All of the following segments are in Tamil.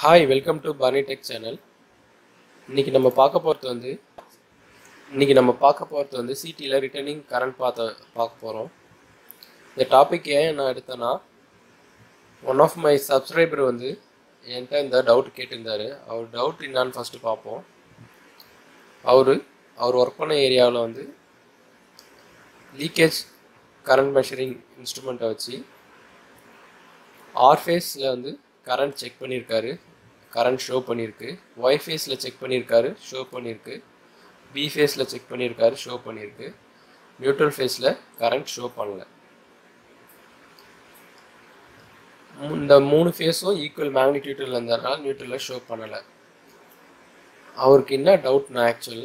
hi welcome to Barni tech channel இன்னைக்கு நம்ம பார்க்க போகிறது வந்து இன்னைக்கு நம்ம பார்க்க போகிறது வந்து சிடியில் ரிட்டர்னிங் கரண்ட் பார்த்த பார்க்க போகிறோம் இந்த டாபிக் ஏன் நான் எடுத்தேன்னா ஒன் ஆஃப் மை சப்ஸ்கிரைபர் வந்து என்கிட்ட இந்த டவுட் கேட்டிருந்தாரு அவர் டவுட் என்னான்னு ஃபஸ்ட்டு பார்ப்போம் அவர் அவர் ஒர்க் பண்ண ஏரியாவில் வந்து லீக்கேஜ் கரண்ட் மெஷரிங் இன்ஸ்ட்ருமெண்ட்டை வச்சு ஆர் ஃபேஸில் வந்து கரண்ட் செக் பண்ணியிருக்காரு கரண்ட் ஷோ பண்ணியிருக்கு ஒய் ஃபேஸில் செக் பண்ணியிருக்காரு ஷோ பண்ணியிருக்கு பி ஃபேஸில் செக் பண்ணியிருக்காரு ஷோ பண்ணியிருக்கு நியூட்ரல் ஃபேஸில் கரண்ட் ஷோ பண்ணல மூ- இந்த மூணு ஃபேஸும் ஈக்குவல் மேக்னிடியூட்டில் இருந்ததுனால நியூட்ரலில் ஷோ பண்ணலை அவருக்கு என்ன டவுட்னா ஆக்சுவல்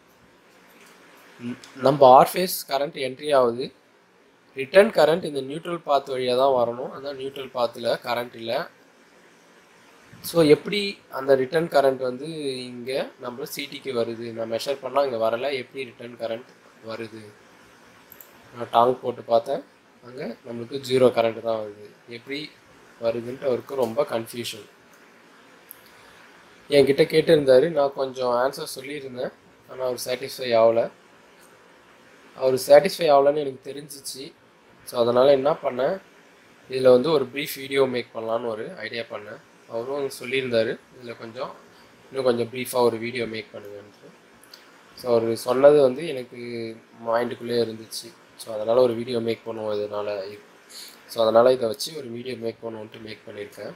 நம்ம ஆர் ஃபேஸ் கரண்ட் என்ட்ரி ஆகுது ரிட்டர்ன் கரண்ட் இந்த நியூட்ரல் பாத் வழியாக தான் வரணும் அதான் நியூட்ரல் பாத்தில் கரண்ட் இல்லை ஸோ எப்படி அந்த ரிட்டர்ன் கரண்ட் வந்து இங்கே நம்ம சிடிக்கு வருது நான் மெஷர் பண்ணால் இங்கே வரலை எப்படி ரிட்டர்ன் கரண்ட் வருது நான் டாங் போட்டு பார்த்தேன் அங்கே நம்மளுக்கு ஜீரோ கரண்ட் தான் வருது எப்படி வருதுன்ட்டு அவருக்கு ரொம்ப கன்ஃபியூஷன் என்கிட்ட கேட்டிருந்தாரு நான் கொஞ்சம் ஆன்சர் சொல்லியிருந்தேன் ஆனால் அவர் சாட்டிஸ்ஃபை ஆகலை அவர் சாட்டிஸ்ஃபை ஆகலன்னு எனக்கு தெரிஞ்சிச்சு ஸோ அதனால் என்ன பண்ணேன் இதில் வந்து ஒரு ப்ரீஃப் வீடியோ மேக் பண்ணலான்னு ஒரு ஐடியா பண்ணேன் அவரும் சொல்லியிருந்தாரு இதில் கொஞ்சம் இன்னும் கொஞ்சம் ப்ரீஃபாக ஒரு வீடியோ மேக் பண்ணுங்கன்ட்டு ஸோ அவர் சொன்னது வந்து எனக்கு மைண்டுக்குள்ளே இருந்துச்சு ஸோ அதனால் ஒரு வீடியோ மேக் பண்ணுவோம் இதனால் ஸோ அதனால் இதை வச்சு ஒரு வீடியோ மேக் பண்ணுவோன்ட்டு மேக் பண்ணியிருக்கேன்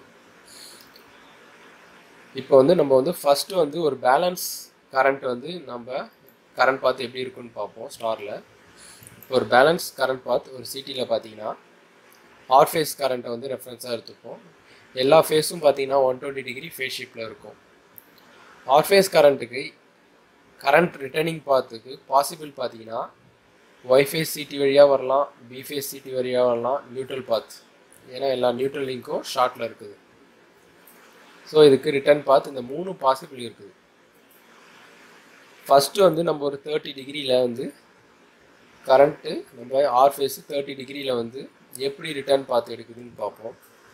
இப்போ வந்து நம்ம வந்து ஃபஸ்ட்டு வந்து ஒரு பேலன்ஸ் கரண்ட் வந்து நம்ம கரண்ட் பார்த்து எப்படி இருக்குன்னு பார்ப்போம் ஸ்டாரில் ஒரு பேலன்ஸ் கரண்ட் பாத் ஒரு சிட்டியில் பார்த்தீங்கன்னா ஆர் ஃபேஸ் கரண்ட்டை வந்து ரெஃபரன்ஸாக எடுத்துப்போம் எல்லா ஃபேஸும் பார்த்தீங்கன்னா ஒன் டுவெண்ட்டி டிகிரி ஃபேஸ் ஷிஃப்டில் இருக்கும் ஆர் ஃபேஸ் கரண்ட்டுக்கு கரண்ட் ரிட்டர்னிங் பாத்துக்கு பாசிபிள் பார்த்தீங்கன்னா ஒய் ஃபேஸ் சிட்டி வழியாக வரலாம் பி ஃபேஸ் சிட்டி வழியாக வரலாம் நியூட்ரல் பாத் ஏன்னா எல்லா நியூட்ரல் லிங்க்கும் ஷார்ட்டில் இருக்குது ஸோ இதுக்கு ரிட்டர்ன் பாத் இந்த மூணு பாசிபிள் இருக்குது ஃபஸ்ட்டு வந்து நம்ம ஒரு தேர்ட்டி டிகிரியில் வந்து கரண்ட்டு நம்ம ஆர் ஃபேஸு தேர்ட்டி டிகிரியில் வந்து எப்படி ரிட்டர்ன் பார்த்து எடுக்குதுன்னு பார்ப்போம்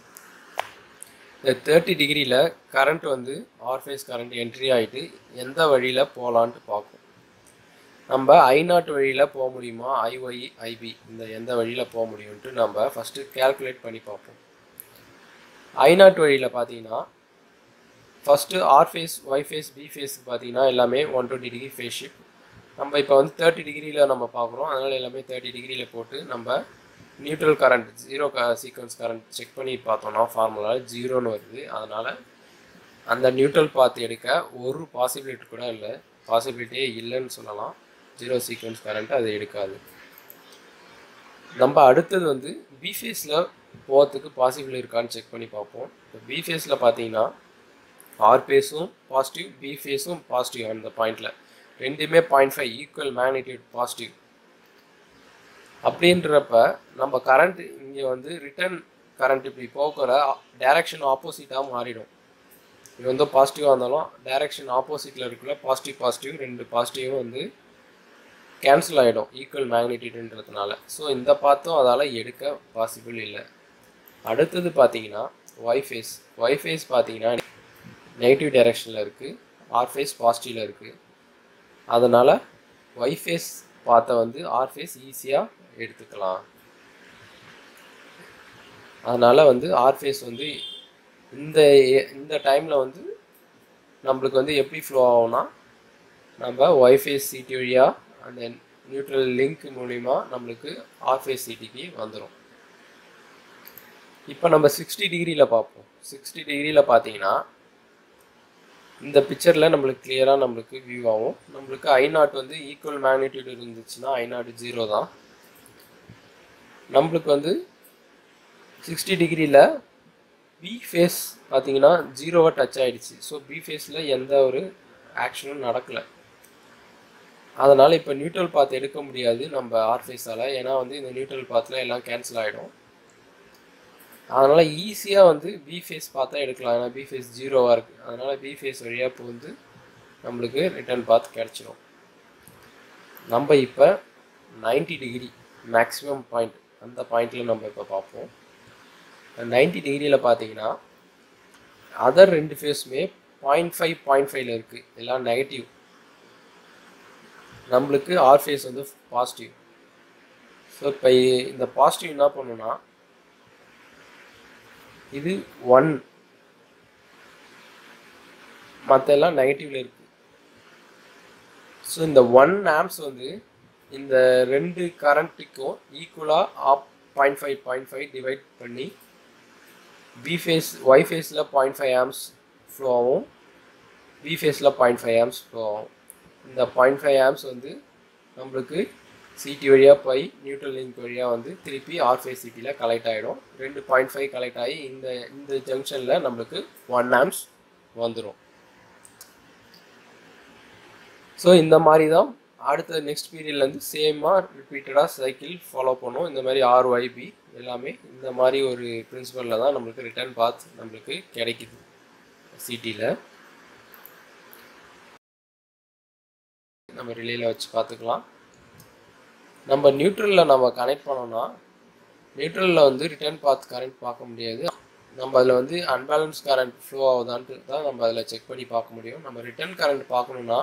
இந்த தேர்ட்டி டிகிரியில் கரண்ட் வந்து ஆர் ஃபேஸ் கரண்ட் என்ட்ரி ஆகிட்டு எந்த வழியில் போகலான்ட்டு பார்ப்போம் நம்ம ஐ நாட் வழியில் போக முடியுமா ஐஒய் ஐபி இந்த எந்த வழியில் போக முடியும்ன்ட்டு நம்ம ஃபஸ்ட்டு கேல்குலேட் பண்ணி பார்ப்போம் ஐ நாட் வழியில் பார்த்தீங்கன்னா first R phase Y phase B phase பார்த்தீங்கன்னா எல்லாமே one twenty degree phase shift நம்ம இப்போ வந்து தேர்ட்டி டிகிரியில் நம்ம பார்க்குறோம் அதனால் எல்லாமே தேர்ட்டி டிகிரியில் போட்டு நம்ம நியூட்ரல் கரண்ட் ஜீரோ க சீக்வன்ஸ் கரண்ட் செக் பண்ணி பார்த்தோம்னா ஃபார்முலா ஜீரோன்னு வருது அதனால் அந்த நியூட்ரல் பார்த்து எடுக்க ஒரு பாசிபிலிட்டி கூட இல்லை பாசிபிலிட்டியே இல்லைன்னு சொல்லலாம் ஜீரோ சீக்வன்ஸ் கரண்ட் அது எடுக்காது நம்ம அடுத்தது வந்து பி ஃபேஸில் போகிறதுக்கு பாசிபிள் இருக்கான்னு செக் பண்ணி பார்ப்போம் இப்போ பி ஃபேஸில் பார்த்தீங்கன்னா ஆர் ஃபேஸும் பாசிட்டிவ் பி ஃபேஸும் பாசிட்டிவ் அந்த பாயிண்டில் ரெண்டுமே point five equal magnitude positive அப்படின்றப்ப நம்ம கரண்ட் இங்கே வந்து ரிட்டர்ன் கரண்ட் இப்படி போகிற டைரக்ஷன் ஆப்போசிட்டாக மாறிடும் இது வந்து பாசிட்டிவாக இருந்தாலும் டைரக்ஷன் ஆப்போசிட்டில் இருக்குல்ல பாசிட்டிவ் பாசிட்டிவ் ரெண்டு பாசிட்டிவும் வந்து கேன்சல் ஆகிடும் ஈக்குவல் மேக்னிடியூட்ன்றதுனால ஸோ இந்த பார்த்தும் அதால் எடுக்க பாசிபிள் இல்லை அடுத்தது பார்த்தீங்கன்னா ஒய் ஃபேஸ் ஒய் ஃபேஸ் பார்த்தீங்கன்னா நெகட்டிவ் டைரக்ஷனில் இருக்குது ஆர் ஃபேஸ் பாசிட்டிவில் இருக்குது அதனால் ஒய் ஃபேஸ் பார்த்த வந்து ஆர் ஃபேஸ் ஈஸியாக எடுத்துக்கலாம் அதனால் வந்து ஆர் ஃபேஸ் வந்து இந்த இந்த டைமில் வந்து நம்மளுக்கு வந்து எப்படி ஃப்ளோ ஆகும்னா நம்ம ஒய் ஃபேஸ் சிடி வழியாக அந்த நியூட்ரல் லிங்க் மூலிமா நம்மளுக்கு ஆர் ஃபேஸ் சிட்டிக்கு வந்துடும் இப்போ நம்ம சிக்ஸ்டி டிகிரியில் பார்ப்போம் சிக்ஸ்டி டிகிரியில் பார்த்தீங்கன்னா இந்த பிக்சரில் நம்மளுக்கு கிளியராக நம்மளுக்கு வியூ ஆகும் நம்மளுக்கு ஐ நாட் வந்து ஈக்குவல் மேக்னிடியூட் இருந்துச்சுன்னா ஐ நாட் ஜீரோ தான் நம்மளுக்கு வந்து சிக்ஸ்டி டிகிரியில் பி ஃபேஸ் பார்த்தீங்கன்னா ஜீரோவை டச் ஆகிடுச்சு ஸோ பி ஃபேஸில் எந்த ஒரு ஆக்ஷனும் நடக்கலை அதனால் இப்போ நியூட்ரல் பாத் எடுக்க முடியாது நம்ம ஆர் ஃபேஸால் ஏன்னா வந்து இந்த நியூட்ரல் பாத்தில் எல்லாம் கேன்சல் ஆகிடும் அதனால் ஈஸியாக வந்து பி ஃபேஸ் பார்த்தா எடுக்கலாம் ஏன்னா பி ஃபேஸ் ஜீரோவாக இருக்குது அதனால் பி ஃபேஸ் வழியாக இப்போ வந்து நம்மளுக்கு ரிட்டர்ன் பாத் கிடச்சிரும் நம்ம இப்போ 90 டிகிரி மேக்ஸிமம் பாயிண்ட் அந்த பாயிண்டில் நம்ம இப்போ பார்ப்போம் நைன்டி டிகிரியில் பார்த்தீங்கன்னா அதர் ரெண்டு ஃபேஸுமே பாயிண்ட் ஃபைவ் பாயிண்ட் ஃபைவ்ல இருக்குது எல்லாம் நெகட்டிவ் நம்மளுக்கு ஆர் ஃபேஸ் வந்து பாசிட்டிவ் ஸோ இப்போ இந்த பாசிட்டிவ் என்ன பண்ணுன்னா இது ஒன் மற்ற எல்லாம் நெகட்டிவ்ல இருக்கு ஸோ இந்த ஒன் ஆம்ப்ஸ் வந்து இந்த ரெண்டு கரண்ட்டுக்கும் ஈக்குவலாக half point five point five divide பண்ணி பி ஃபேஸ் ஒய் ஃபேஸில் பாயிண்ட் ஃபைவ் ஆம்ஸ் ஃப்ளோ ஆகும் பி ஃபேஸில் பாயிண்ட் ஃபைவ் ஆம்ஸ் ஃப்ளோ ஆகும் இந்த பாயிண்ட் ஃபைவ் ஆம்ஸ் வந்து நம்மளுக்கு சிடி வழியாக போய் நியூட்ரல் லிங்க் வழியாக வந்து திருப்பி ஆர் ஃபைவ் சிட்டியில் கலெக்ட் ஆகிடும் ரெண்டு பாயிண்ட் ஃபைவ் கலெக்ட் ஆகி இந்த இந்த ஜங்ஷனில் நம்மளுக்கு ஒன் ஆம்ஸ் வந்துடும் ஸோ இந்த மாதிரி தான் அடுத்த நெக்ஸ்ட் பீரியட்லேருந்து சேமாக ரிப்பீட்டடாக சைக்கிள் ஃபாலோ பண்ணும் இந்த மாதிரி ஆர்ஒய்பி எல்லாமே இந்த மாதிரி ஒரு பிரின்சிபலில் தான் நம்மளுக்கு ரிட்டர்ன் பாத் நம்மளுக்கு கிடைக்குது சிட்டியில் நம்ம ரிலேயில் வச்சு பார்த்துக்கலாம் நம்ம நியூட்ரலில் நம்ம கனெக்ட் பண்ணோம்னா நியூட்ரலில் வந்து ரிட்டர்ன் பாத் கரண்ட் பார்க்க முடியாது நம்ம அதில் வந்து அன்பேலன்ஸ் கரண்ட் ஃப்ளோ ஆகுதான்ட்டு தான் நம்ம அதில் செக் பண்ணி பார்க்க முடியும் நம்ம ரிட்டர்ன் கரண்ட் பார்க்கணுன்னா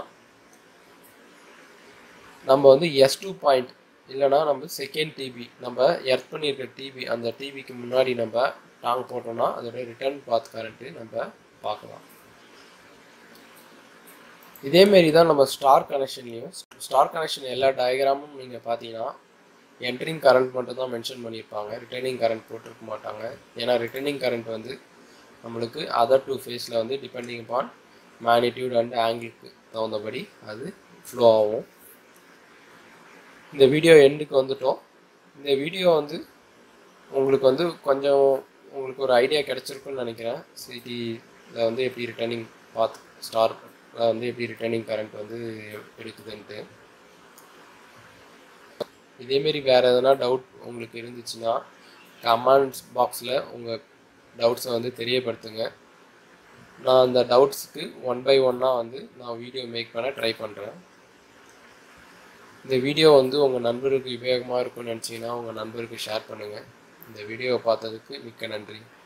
நம்ம வந்து எஸ் டூ பாயிண்ட் இல்லைனா நம்ம செகண்ட் டிபி நம்ம எர்த் பண்ணியிருக்க டிபி அந்த டிபிக்கு முன்னாடி நம்ம டாங் போட்டோம்னா அதோட ரிட்டர்ன் பாத் கரண்ட்டு நம்ம பார்க்கலாம் இதேமாரி தான் நம்ம ஸ்டார் கனெக்ஷன்லேயும் ஸ்டார் கனெக்ஷன் எல்லா டயக்ராமும் நீங்கள் பார்த்தீங்கன்னா என்ட்ரிங் கரண்ட் மட்டும் தான் மென்ஷன் பண்ணியிருப்பாங்க ரிட்டர்னிங் கரண்ட் போட்டிருக்க மாட்டாங்க ஏன்னா ரிட்டர்னிங் கரண்ட் வந்து நம்மளுக்கு அதர் டூ ஃபேஸில் வந்து டிபெண்டிங் அப்பான் மேக்னிடியூட் அண்ட் ஆங்கிளுக்கு தகுந்தபடி அது ஃப்ளோ ஆகும் இந்த வீடியோ எண்டுக்கு வந்துட்டோம் இந்த வீடியோ வந்து உங்களுக்கு வந்து கொஞ்சம் உங்களுக்கு ஒரு ஐடியா கிடச்சிருக்குன்னு நினைக்கிறேன் சிடியில் வந்து எப்படி ரிட்டர்னிங் பாத் ஸ்டார் வந்து எப்படி ரிட்டர்னிங் கரண்ட் வந்து எடுக்குதுன்ட்டு இதேமாரி வேறு எதனா டவுட் உங்களுக்கு இருந்துச்சுன்னா கமெண்ட்ஸ் பாக்ஸில் உங்கள் டவுட்ஸை வந்து தெரியப்படுத்துங்க நான் அந்த டவுட்ஸுக்கு ஒன் பை ஒன்னாக வந்து நான் வீடியோ மேக் பண்ண ட்ரை பண்ணுறேன் இந்த வீடியோ வந்து உங்கள் நண்பருக்கு உபயோகமாக இருக்கும்னு நினச்சிங்கன்னா உங்கள் நண்பருக்கு ஷேர் பண்ணுங்கள் இந்த வீடியோவை பார்த்ததுக்கு மிக்க நன்றி